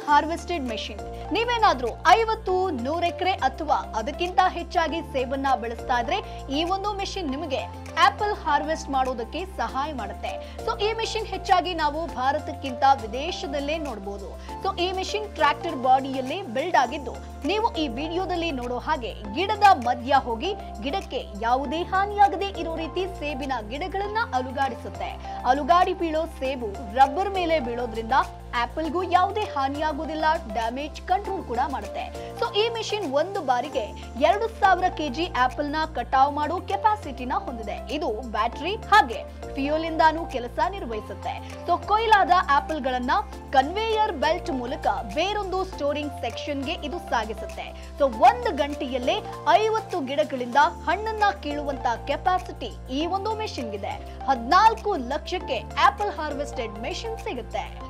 harvested machine ನೀವೇನಾದ್ರೂ ಐವತ್ತು ನೂರ ಎಕರೆ ಅಥವಾ ಅದಕ್ಕಿಂತ ಹೆಚ್ಚಾಗಿ ಸೇಬನ್ನ ಬೆಳೆಸ್ತಾ ಇದ್ರೆ ಈ ಒಂದು ಮೆಷಿನ್ ನಿಮಗೆ ಆಪಲ್ ಹಾರ್ವೆಸ್ಟ್ ಮಾಡೋದಕ್ಕೆ ಸಹಾಯ ಮಾಡುತ್ತೆ ಸೊ ಈ ಮೆಷಿನ್ ಹೆಚ್ಚಾಗಿ ನಾವು ಭಾರತಕ್ಕಿಂತ ವಿದೇಶದಲ್ಲೇ ನೋಡಬಹುದು ಸೊ ಈ ಮೆಷಿನ್ ಟ್ರ್ಯಾಕ್ಟರ್ ಬಾಡಿಯಲ್ಲಿ ಬಿಲ್ಡ್ ಆಗಿದ್ದು ನೀವು ಈ ವಿಡಿಯೋದಲ್ಲಿ ನೋಡೋ ಹಾಗೆ ಗಿಡದ ಮಧ್ಯ ಹೋಗಿ ಗಿಡಕ್ಕೆ ಯಾವುದೇ ಹಾನಿಯಾಗದೆ ಇರೋ ರೀತಿ ಸೇಬಿನ ಗಿಡಗಳನ್ನ ಅಲುಗಾಡಿಸುತ್ತೆ ಅಲುಗಾಡಿ ಬೀಳೋ ಸೇಬು ರಬ್ಬರ್ ಮೇಲೆ ಬೀಳೋದ್ರಿಂದ ಆಪಲ್ಗೂ ಯಾವುದೇ ಹಾನಿಯಾಗುವುದಿಲ್ಲ ಡ್ಯಾಮೇಜ್ ಕಂಟ್ರೋಲ್ ಕೂಡ ಮಾಡುತ್ತೆ ಸೊ ಈ ಮೆಷಿನ್ ಒಂದು ಬಾರಿಗೆ ಎರಡು ಸಾವಿರ ಕೆಜಿ ಆಪಲ್ ನ ಕಟಾವ್ ಮಾಡೋ ಕೆಪಾಸಿಟಿನ ಹೊಂದಿದೆ ಇದು ಬ್ಯಾಟರಿ ಹಾಗೆ ಫ್ಯೂಯಲ್ ಇಂದಾನು ಕೆಲಸ ನಿರ್ವಹಿಸುತ್ತೆ ಸೊ ಕೊಯ್ಲಾದ ಆಪಲ್ ಗಳನ್ನ ಕನ್ವೇಯರ್ ಬೆಲ್ಟ್ ಮೂಲಕ ಬೇರೊಂದು ಸ್ಟೋರಿಂಗ್ ಸೆಕ್ಷನ್ಗೆ ಇದು ಸಾಗಿಸುತ್ತೆ ಸೊ ಒಂದು ಗಂಟೆಯಲ್ಲೇ ಐವತ್ತು ಗಿಡಗಳಿಂದ ಹಣ್ಣನ್ನ ಕೀಳುವಂತ ಕೆಪಾಸಿಟಿ ಈ ಒಂದು ಮೆಷಿನ್ ಇದೆ ಹದಿನಾಲ್ಕು ಲಕ್ಷಕ್ಕೆ ಆಪಲ್ ಹಾರ್ವೆಸ್ಟೆಡ್ ಮೆಷಿನ್ ಸಿಗುತ್ತೆ